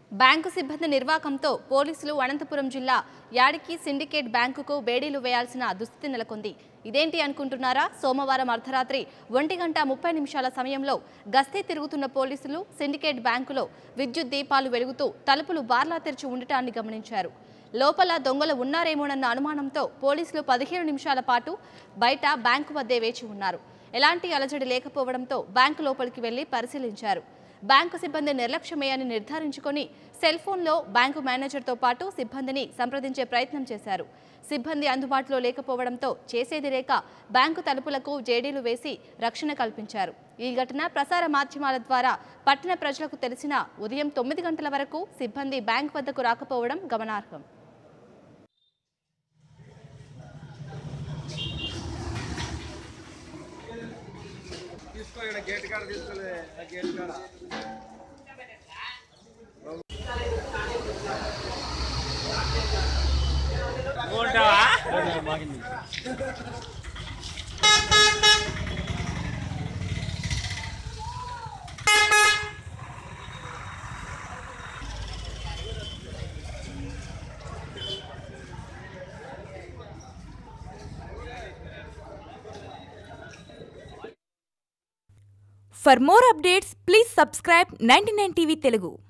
Bank సిబ్బంది నిర్వాకంతో పోలీసులు అనంతపురం జిల్లా యాడికి సిండికేట్ బ్యాంకుకు బేడీలు వేయాల్సిన దుస్థితి నెలకొంది ఇదేంటి అనుకుంటున్నారా సోమవారం అర్ధరాత్రి ఒంటి గంట ముప్పై నిమిషాల సమయంలో గస్తీ తిరుగుతున్న పోలీసులు సిండికేట్ బ్యాంకులో విద్యుత్ దీపాలు వెలుగుతూ తలుపులు బార్లా తెరిచి ఉండటాన్ని గమనించారు లోపల దొంగలు ఉన్నారేమోనన్న అనుమానంతో పోలీసులు పదిహేను నిమిషాల పాటు బయట బ్యాంకు వద్దే వేచి ఉన్నారు ఎలాంటి అలజడి లేకపోవడంతో బ్యాంకు లోపలికి వెళ్లి పరిశీలించారు బ్యాంకు సిబ్బంది నిర్లక్ష్యమే అని నిర్ధారించుకొని సెల్ ఫోన్లో బ్యాంకు మేనేజర్తో పాటు సిబ్బందిని సంప్రదించే ప్రయత్నం చేశారు సిబ్బంది అందుబాటులో లేకపోవడంతో చేసేది లేక బ్యాంకు తలుపులకు జేడీలు వేసి రక్షణ కల్పించారు ఈ ఘటన ప్రసార మాధ్యమాల ద్వారా పట్టణ ప్రజలకు తెలిసిన ఉదయం తొమ్మిది గంటల వరకు సిబ్బంది బ్యాంకు వద్దకు రాకపోవడం గమనార్హం తీసుకో ఇక్కడ గేట్ కాడ తీసుకోలే ఆ గేట్ కాడ For more updates, please subscribe 99 TV Telugu.